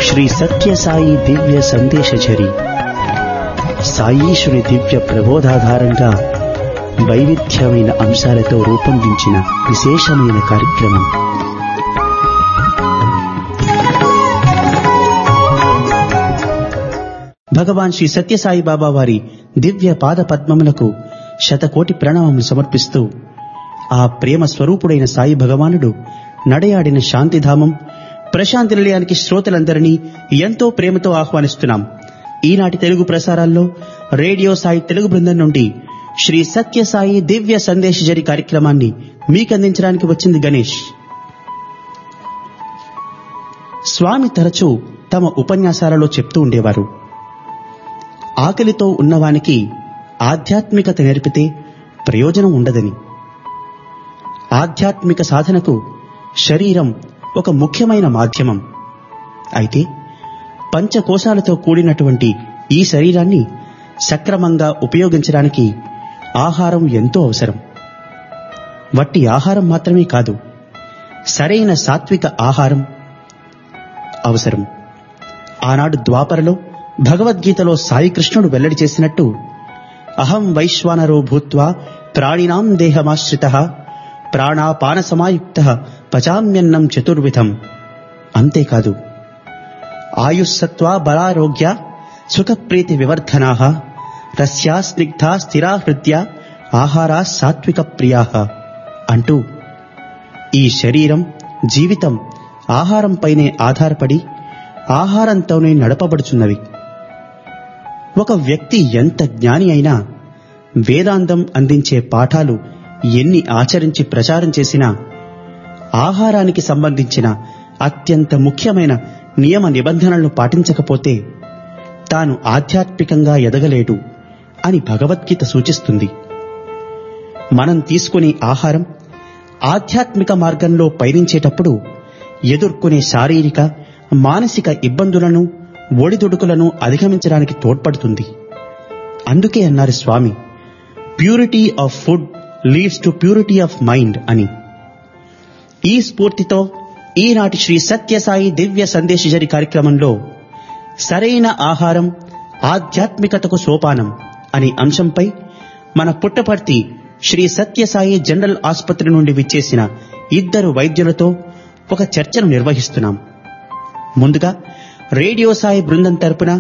శ్రీ సత్యసాయి దివ్య సందేశచరి సాయీశుని దివ్య ప్రబోధాధారంగా వైవిధ్యమైన అంశాలతో రూపొందించిన విశేషమైన కార్యక్రమం భగవాన్ శ్రీ సత్యసాయి బాబా వారి దివ్య పాద పద్మములకు శతకోటి ప్రణామములు సమర్పిస్తూ ఆ ప్రేమ స్వరూపుడైన సాయి భగవానుడు నడయాడిన శాంతిధామం ప్రశాంతి నిలయానికి శ్రోతలందరినీ ఎంతో ప్రేమతో ఆహ్వానిస్తున్నాం ఈనాటి తెలుగు ప్రసారాల్లో రేడియో సాయి తెలుగు బృందం నుండి శ్రీ సత్యసాయి దివ్య సందేశ జరి కార్యక్రమాన్ని మీకందించడానికి వచ్చింది గణేష్ స్వామి తరచూ తమ ఉపన్యాసాలలో చెప్తూ ఉండేవారు ఆకలితో ఉన్నవానికి ఆధ్యాత్మికత నేర్పితే ప్రయోజనం ఉండదని ఆధ్యాత్మిక సాధనకు శరీరం ఒక ముఖ్యమైన మాధ్యమం అయితే పంచకోశాలతో కూడినటువంటి ఈ శరీరాన్ని సక్రమంగా ఉపయోగించడానికి ఆహారం ఎంతో అవసరం వట్టి ఆహారం మాత్రమే కాదు సరైన సాత్విక ఆహారం అవసరం ఆనాడు ద్వాపరలో భగవద్గీతలో సాయి కృష్ణుడు వెల్లడి చేసినట్టు అహం వైశ్వానరో భూత్వా ప్రాణినాం దేహమాశ్రిత ప్రాణాపాన సమాయుక్త పచామ్యన్నం చతుర్విధం అంతేకాదు ఆయుస్సత్వా బలారోగ్య సుఖప్రీతి వివర్ధనా రస్యా స్నిగ్ధా స్థిరా హృద్య ఆహారా సాత్విక ప్రియా అంటూ ఈ శరీరం జీవితం ఆహారంపైనే ఆధారపడి ఆహారంతోనే నడపబడుచున్నవి ఒక వ్యక్తి ఎంత జ్ఞాని అయినా వేదాంతం అందించే పాఠాలు ఎన్ని ఆచరించి ప్రచారం చేసినా ఆహారానికి సంబంధించిన అత్యంత ముఖ్యమైన నియమ నిబంధనలను పాటించకపోతే తాను ఆధ్యాత్మికంగా ఎదగలేడు అని భగవద్గీత సూచిస్తుంది మనం తీసుకునే ఆహారం ఆధ్యాత్మిక మార్గంలో పయనించేటప్పుడు ఎదుర్కొనే శారీరక మానసిక ఇబ్బందులను ఒడిదుడుకులను అధిగమించడానికి తోడ్పడుతుంది అందుకే అన్నారు Swami purity of food leads to purity of mind అని ఈ స్ఫూర్తితో ఈనాటి శ్రీ సత్యసాయి దివ్య సందేశజరి కార్యక్రమంలో సరైన ఆహారం ఆధ్యాత్మికతకు సోపానం అనే అంశంపై మన పుట్టపర్తి శ్రీ సత్యసాయి జనరల్ ఆసుపత్రి నుండి విచ్చేసిన ఇద్దరు వైద్యులతో ఒక చర్చను నిర్వహిస్తున్నాం ముందుగా రేడియో సాయి బృందం తరపున